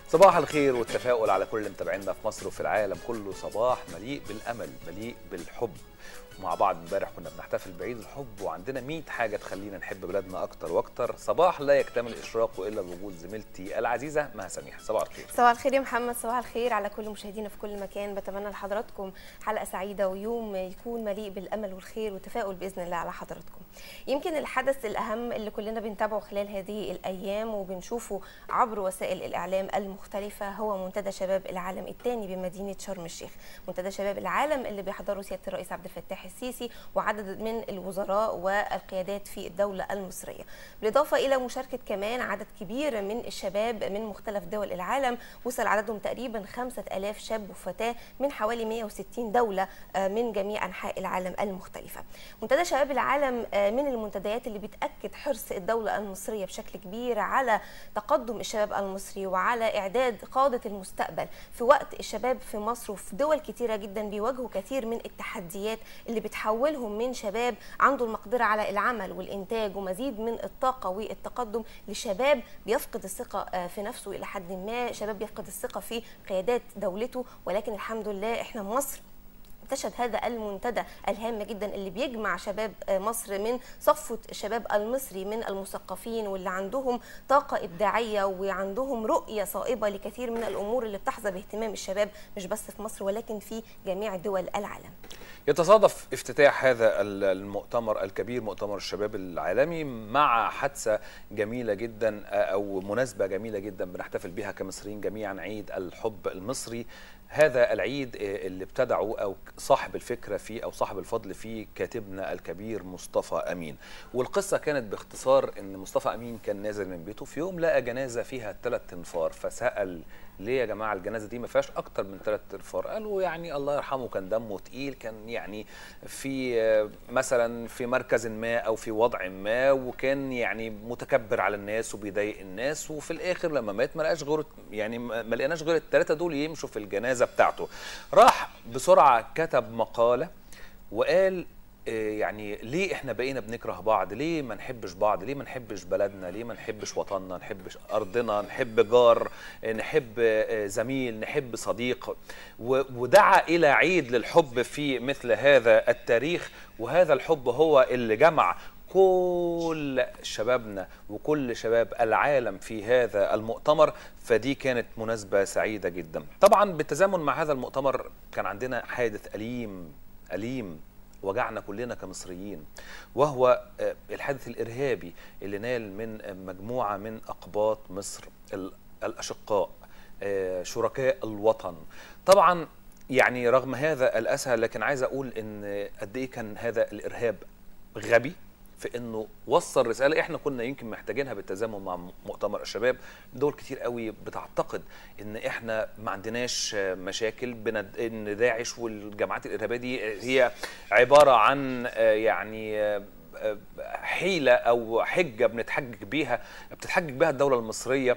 صباح الخير والتفاؤل على كل اللي متابعينا في مصر وفي العالم كله صباح مليء بالامل مليء بالحب مع بعض امبارح كنا بنحتفل بعيد الحب وعندنا 100 حاجه تخلينا نحب بلادنا اكتر واكتر صباح لا يكتمل اشراقه الا بوجود زميلتي العزيزه مها سميح صباح الخير صباح الخير يا محمد صباح الخير على كل مشاهدينا في كل مكان بتمنى لحضراتكم حلقه سعيده ويوم يكون مليء بالامل والخير والتفاؤل باذن الله على حضراتكم يمكن الحدث الاهم اللي كلنا بنتابعه خلال هذه الايام وبنشوفه عبر وسائل الاعلام المختلفه هو منتدى شباب العالم الثاني بمدينه شرم الشيخ منتدى شباب العالم اللي بيحضره سياده الرئيس عبد الفتاح السيسي وعدد من الوزراء والقيادات في الدوله المصريه بالاضافه الى مشاركه كمان عدد كبير من الشباب من مختلف دول العالم وصل عددهم تقريبا 5000 شاب وفتاه من حوالي 160 دوله من جميع انحاء العالم المختلفه منتدى شباب العالم من المنتديات اللي بتاكد حرص الدوله المصريه بشكل كبير على تقدم الشباب المصري وعلى اعداد قاده المستقبل في وقت الشباب في مصر وفي دول كتيره جدا بيواجهوا كثير من التحديات اللي بتحولهم من شباب عنده المقدره على العمل والانتاج ومزيد من الطاقه والتقدم لشباب بيفقد الثقه في نفسه الى حد ما شباب بيفقد الثقه في قيادات دولته ولكن الحمد لله احنا مصر تشهد هذا المنتدى الهام جدا اللي بيجمع شباب مصر من صفوة الشباب المصري من المثقفين واللي عندهم طاقة إبداعية وعندهم رؤية صائبة لكثير من الأمور اللي بتحظى باهتمام الشباب مش بس في مصر ولكن في جميع دول العالم يتصادف افتتاح هذا المؤتمر الكبير مؤتمر الشباب العالمي مع حادثة جميلة جدا أو مناسبة جميلة جدا بنحتفل بها كمصريين جميعا عيد الحب المصري هذا العيد اللي ابتدعه او صاحب الفكره فيه او صاحب الفضل فيه كاتبنا الكبير مصطفى امين والقصه كانت باختصار ان مصطفى امين كان نازل من بيته في يوم لقى جنازه فيها ثلاث انفار فسال ليه يا جماعه الجنازه دي ما فيهاش اكتر من ثلاث انفار قالوا يعني الله يرحمه كان دمه تقيل كان يعني في مثلا في مركز ما او في وضع ما وكان يعني متكبر على الناس وبيضايق الناس وفي الاخر لما مات ما لقاش غير يعني ما لقيناش غير الثلاثه دول يمشوا في الجنازه بتاعته راح بسرعه كتب مقاله وقال يعني ليه احنا بقينا بنكره بعض ليه ما نحبش بعض ليه ما نحبش بلدنا ليه ما نحبش وطننا نحبش ارضنا نحب جار نحب زميل نحب صديق ودعا الى عيد للحب في مثل هذا التاريخ وهذا الحب هو اللي جمع كل شبابنا وكل شباب العالم في هذا المؤتمر فدي كانت مناسبة سعيدة جدا طبعا بالتزامن مع هذا المؤتمر كان عندنا حادث أليم أليم وجعنا كلنا كمصريين وهو الحادث الإرهابي اللي نال من مجموعة من أقباط مصر الأشقاء شركاء الوطن طبعا يعني رغم هذا الأسى لكن عايز أقول إن قد إيه كان هذا الإرهاب غبي في انه وصل رساله احنا كنا يمكن محتاجينها بالتزامن مع مؤتمر الشباب دول كتير قوي بتعتقد ان احنا ما عندناش مشاكل بند... ان داعش والجماعات الارهابيه دي هي عباره عن يعني حيله او حجه بنتحجج بيها بتتحجج بها الدوله المصريه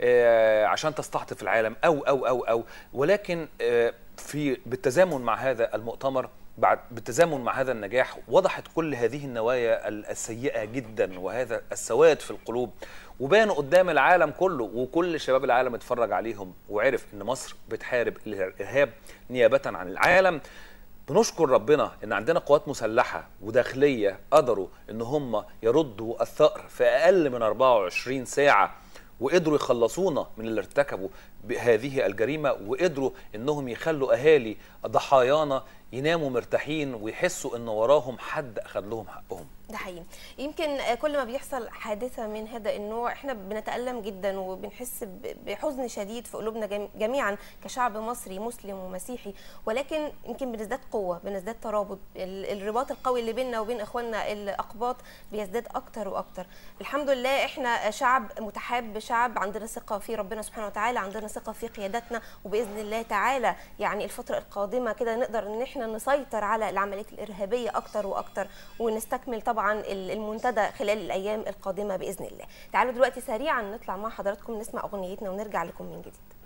عشان تستعطف العالم او او او او ولكن في بالتزامن مع هذا المؤتمر بعد بالتزامن مع هذا النجاح وضحت كل هذه النوايا السيئة جدا وهذا السواد في القلوب وبانوا قدام العالم كله وكل شباب العالم اتفرج عليهم وعرف ان مصر بتحارب الارهاب نيابة عن العالم بنشكر ربنا ان عندنا قوات مسلحة وداخلية قدروا ان هم يردوا الثأر في اقل من 24 ساعة وقدروا يخلصونا من اللي ارتكبوا بهذه الجريمة وقدروا انهم يخلوا اهالي ضحايانا يناموا مرتاحين ويحسوا ان وراهم حد اخذ لهم حقهم ده حقيقي يمكن كل ما بيحصل حادثه من هذا النوع احنا بنتالم جدا وبنحس بحزن شديد في قلوبنا جميعا كشعب مصري مسلم ومسيحي ولكن يمكن بنزداد قوه بنزداد ترابط الرباط القوي اللي بيننا وبين اخواننا الاقباط بيزداد اكتر واكتر الحمد لله احنا شعب متحاب شعب عندنا ثقه في ربنا سبحانه وتعالى عندنا ثقه في قياداتنا وباذن الله تعالى يعني الفتره القادمه كده نقدر ان احنا نسيطر على العمليات الارهابيه اكتر واكتر ونستكمل طبعا المنتدى خلال الايام القادمه باذن الله تعالوا دلوقتي سريعا نطلع مع حضراتكم نسمع اغنيتنا ونرجع لكم من جديد